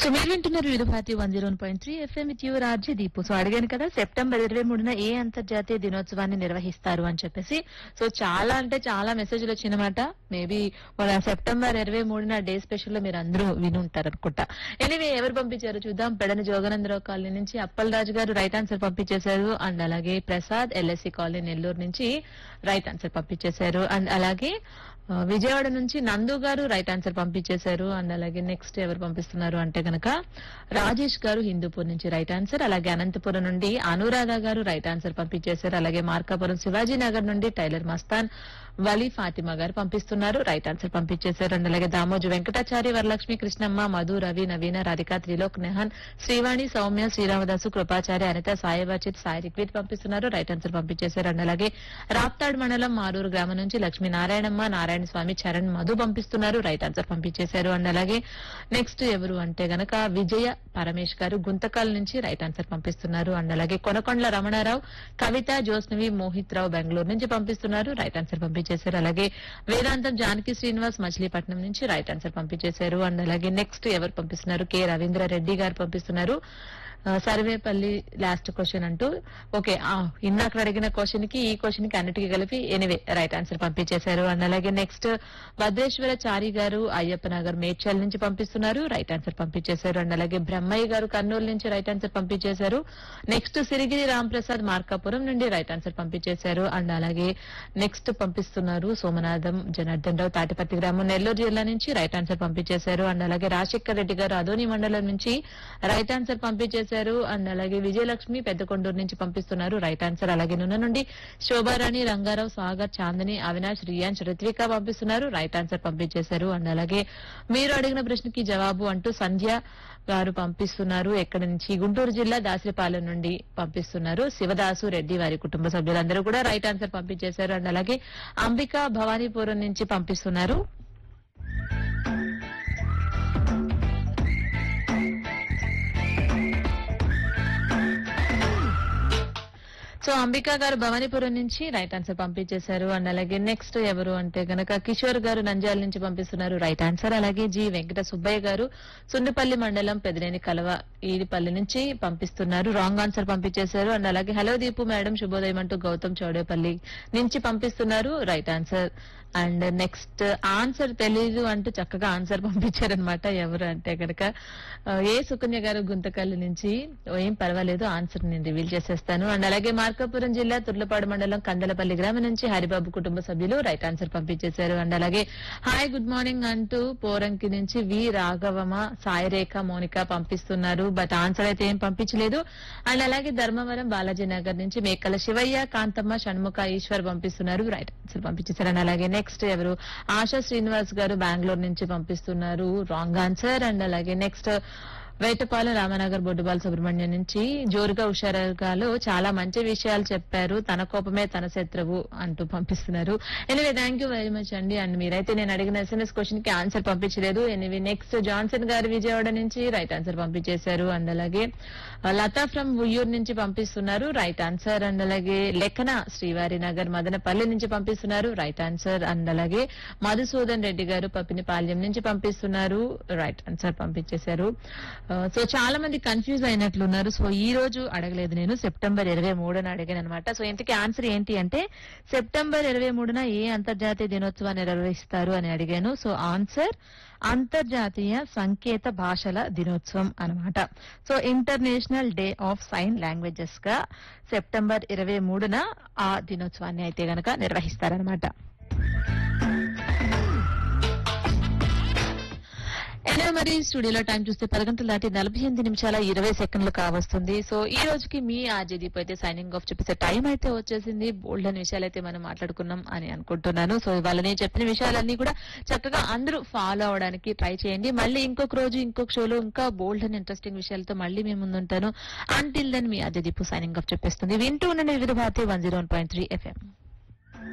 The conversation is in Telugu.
సో మీరు వింటున్నారు Vividh Bharati one zero point three FM with your RJ Deepu so అడిగాను కదా సెప్టెంబర్ ఇరవై మూడున ఏ అంతర్జాతీయ దినోత్సవాన్ని నిర్వహిస్తారు అని చెప్పేసి సో చాలా అంటే చాలా మెసేజ్లు వచ్చినమాట మేబీ మన సెప్టెంబర్ ఇరవై మూడున డే స్పెషల్ లో మీరు అందరూ విని ఉంటారు అనుకుంటా ఎనివే ఎవరు పంపించారో చూద్దాం పెడన జోగనందరావు కాలనీ నుంచి అప్పలరాజు గారు రైట్ ఆన్సర్ పంపించేశారు అండ్ అలాగే ప్రసాద్ ఎల్ఎస్సి కాలనీ నెల్లూరు నుంచి రైట్ ఆన్సర్ పంపించేశారు అండ్ అలాగే ఆ, విజయవాడ నుంచి నందు గారు రైట్ ఆన్సర్ పంపించేశారు అండ్ అలాగే నెక్స్ట్ ఎవరు పంపిస్తున్నారు అంటే గనక రాజేష్ గారు హిందూపూర్ నుంచి రైట్ ఆన్సర్ అలాగే అనంతపురం నుండి అనురాధ గారు రైట్ ఆన్సర్ పంపించేశారు అలాగే మార్కాపురం శివాజీ నగర్ నుండి టైలర్ మస్తాన్ వలీ ఫాతిమా గారు పంపిస్తున్నారు రైట్ ఆన్సర్ పంపించేశారు అండ్ అలాగే దామోజు వెంకటాచారి వరలక్ష్మి కృష్ణమ్మ మధు రవి నవీన రాధిక త్రిలోక్ నెహన్ శ్రీవాణి సౌమ్య శ్రీరామదాసు కృపాచారి అనిత సాయి వర్చిత్ సాయి రిక్విత్ పంపిస్తున్నారు రైట్ ఆన్సర్ పంపించేశారు అండ్ అలాగే రాప్తాడ్ మండలం మారూరు గ్రామం నుంచి లక్ష్మీ నారాయణమ్మ నారాయణ స్వామి చరణ్ మధు పంపిస్తున్నారు రైట్ ఆన్సర్ పంపించేశారు అండ్ అలాగే నెక్స్ట్ ఎవరు అంటే గనక విజయ పరమేష్ గారు గుంతకాల నుంచి రైట్ ఆన్సర్ పంపిస్తున్నారు అండ్ అలాగే కొనకొండల రమణారావు కవిత జోస్నవి మోహిత్ రావు బెంగళూరు నుంచి పంపిస్తున్నారు రైట్ ఆన్సర్ పంపించేశారు అలాగే వేదాంతం జానకి శ్రీనివాస్ మచిలీపట్నం నుంచి రైట్ ఆన్సర్ పంపించేశారు అండ్ అలాగే నెక్స్ట్ ఎవరు పంపిస్తున్నారు కె రవీంద్ర రెడ్డి గారు పంపిస్తున్నారు ఆ, సర్వేపల్లి లాస్ట్ క్వశ్చన్ అంటూ ఓకే ఆ, ఇందాక అడిగిన క్వశ్చన్ కి ఈ క్వశ్చన్ కి అన్నిటికీ కలిపి ఎనివే రైట్ ఆన్సర్ పంపించేశారు అండ్ అలాగే నెక్స్ట్ భద్రేశ్వర చారి గారు అయ్యప్ప నగర్ మేడ్చల్ నుంచి పంపిస్తున్నారు రైట్ ఆన్సర్ పంపించేశారు అండ్ అలాగే బ్రహ్మయ్య గారు కర్నూలు నుంచి రైట్ ఆన్సర్ పంపించేశారు నెక్స్ట్ సిరిగిరి రాంప్రసాద్ మార్కాపురం నుండి రైట్ ఆన్సర్ పంపించేశారు అండ్ అలాగే నెక్స్ట్ పంపిస్తున్నారు సోమనాథం జనార్దన్ రావు తాటిపత్తి గ్రామం నెల్లూరు జిల్లా నుంచి రైట్ ఆన్సర్ పంపించేశారు అండ్ అలాగే రాజశేఖర్ రెడ్డి గారు అదోని మండలం నుంచి రైట్ ఆన్సర్ పంపించేశారు అండ్ అలాగే విజయలక్ష్మి పెద్దకొండూరు నుంచి పంపిస్తున్నారు రైట్ ఆన్సర్ అలాగే నున్న నుండి శోభారాణి రంగారావు సాగర్ చాందని అవినాష్ రియాన్స్ రిత్విక పంపిస్తున్నారు రైట్ ఆన్సర్ పంపించేశారు అండ్ అలాగే మీరు అడిగిన ప్రశ్నకి జవాబు అంటూ సంధ్య గారు పంపిస్తున్నారు ఎక్కడి నుంచి గుంటూరు జిల్లా దాసరిపాలెం నుండి పంపిస్తున్నారు శివదాసు రెడ్డి వారి కుటుంబ సభ్యులందరూ కూడా రైట్ ఆన్సర్ పంపించేశారు అండ్ అలాగే అంబిక భవానీపురం నుంచి పంపిస్తున్నారు సో అంబికా గారు భవానీపురం నుంచి రైట్ ఆన్సర్ పంపించేశారు అండ్ అలాగే నెక్స్ట్ ఎవరు అంటే గనక కిషోర్ గారు నంద్యాల నుంచి పంపిస్తున్నారు రైట్ ఆన్సర్ అలాగే జి వెంకట సుబ్బయ్య గారు సుండిపల్లి మండలం పెదినేని కలవ ఈడిపల్లి నుంచి పంపిస్తున్నారు రాంగ్ ఆన్సర్ పంపించేశారు అండ్ అలాగే హలో దీపు మేడం శుభోదయం అంటూ గౌతమ్ చౌడేపల్లి నుంచి పంపిస్తున్నారు right answer and next answer తెలీదు అంటూ చక్కగా ఆన్సర్ పంపించారనమాట ఎవరు అంటే కనుక ఏ సుకన్య గారు గుంతకల్లు నుంచి ఓ, ఏం పర్వాలేదు ఆన్సర్ నేను రివీల్ చేసేస్తాను అండ్ అలాగే మార్కాపురం జిల్లా తుర్లపాడు మండలం కందలపల్లి గ్రామం నుంచి హరిబాబు కుటుంబ సభ్యులు రైట్ ఆన్సర్ పంపించేశారు అండ్ అలాగే హాయ్ గుడ్ మార్నింగ్ అంటూ పోరంకి నుంచి వి రాఘవమ సాయిరేఖ మోనిక పంపిస్తున్నారు బట్ ఆన్సర్ అయితే ఏం పంపించలేదు అండ్ అలాగే ధర్మవరం బాలాజీ నగర్ నుంచి మేకల శివయ్య కాంతమ్మ షణ్ముఖ ఈశ్వర్ పంపిస్తున్నారు రైట్ ఆన్సర్ పంపించేశారు అండ్ అలాగే నెక్స్ట్ ఎవరు ఆశా శ్రీనివాస్ గారు బెంగళూరు నుంచి పంపిస్తున్నారు రాంగ్ ఆన్సర్ అండ్ అలాగే నెక్స్ట్ వేటపాలెం రామనగర్ బొడ్డుబాల సుబ్రహ్మణ్యం నుంచి జోరుగా హుషారుగాలో చాలా మంచి విషయాలు చెప్పారు తన కోపమే తన శత్రువు అంటూ పంపిస్తున్నారు anyway thank you very much అండి అండ్ మీరైతే నేను అడిగిన ఎస్ఎంఎస్ క్వశ్చన్ కి ఆన్సర్ పంపించలేదు anyway next Johnson garu Vijayawada నుంచి రైట్ ఆన్సర్ పంపించేశారు అండ్ అలాగే ఆ, లతా ఫ్రమ్ ఉయ్యూరు నుంచి పంపిస్తున్నారు రైట్ ఆన్సర్ అండ్ అలాగే లెక్కన శ్రీవారి నగర్ మదనపల్లి నుంచి పంపిస్తున్నారు రైట్ ఆన్సర్ అండ్ అలాగే మధుసూదన్ రెడ్డి గారు పప్పినిపాల్యం నుంచి పంపిస్తున్నారు రైట్ ఆన్సర్ పంపించేశారు ఆ, సో చాలా మంది కన్ఫ్యూజ్ అయినట్లున్నారు సో ఈ రోజు అడగలేదు నేను సెప్టెంబర్ ఇరవై మూడున అడిగాను అనమాట సో ఇంతకీ ఆన్సర్ ఏంటి అంటే సెప్టెంబర్ ఇరవై మూడున ఏ అంతర్జాతీయ దినోత్సవాన్ని నిర్వహిస్తారు అని అడిగాను సో ఆన్సర్ అంతర్జాతీయ సంకేత భాషల దినోత్సవం అన్నమాట so international day of sign languages గా సెప్టెంబర్ ఇరవై మూడున ఆ దినోత్సవాన్ని అయితే గనక నిర్వహిస్తారనమాట ఎనిమిది మరి స్టూడియోలో టైం చూస్తే పది గంటలు దాటి నలభై ఎనిమిది నిమిషాల ఇరవై సెకండ్లు కావస్తుంది సో ఈ రోజుకి మీ ఆర్జేదీప్ అయితే సైనింగ్ ఆఫ్ చెప్పేసే టైం అయితే వచ్చేసింది బోల్డ్ అనే విషయాలు అయితే మనం మాట్లాడుకున్నాం అని అనుకుంటున్నాను సో ఇవాళ నేను చెప్పిన విషయాలన్నీ కూడా చక్కగా అందరూ ఫాలో అవడానికి ట్రై చేయండి మళ్ళీ ఇంకొక రోజు ఇంకొక షోలో ఇంకా బోల్డ్ అండ్ ఇంట్రెస్టింగ్ విషయాలతో మళ్ళీ మేము ముందుంటాను అంటిల్ దెన్ మీ ఆర్జేదీప్ సైనింగ్ ఆఫ్ చెప్పేస్తుంది వింటూ ఉండండి వివిధ Bharati one zero one point three FM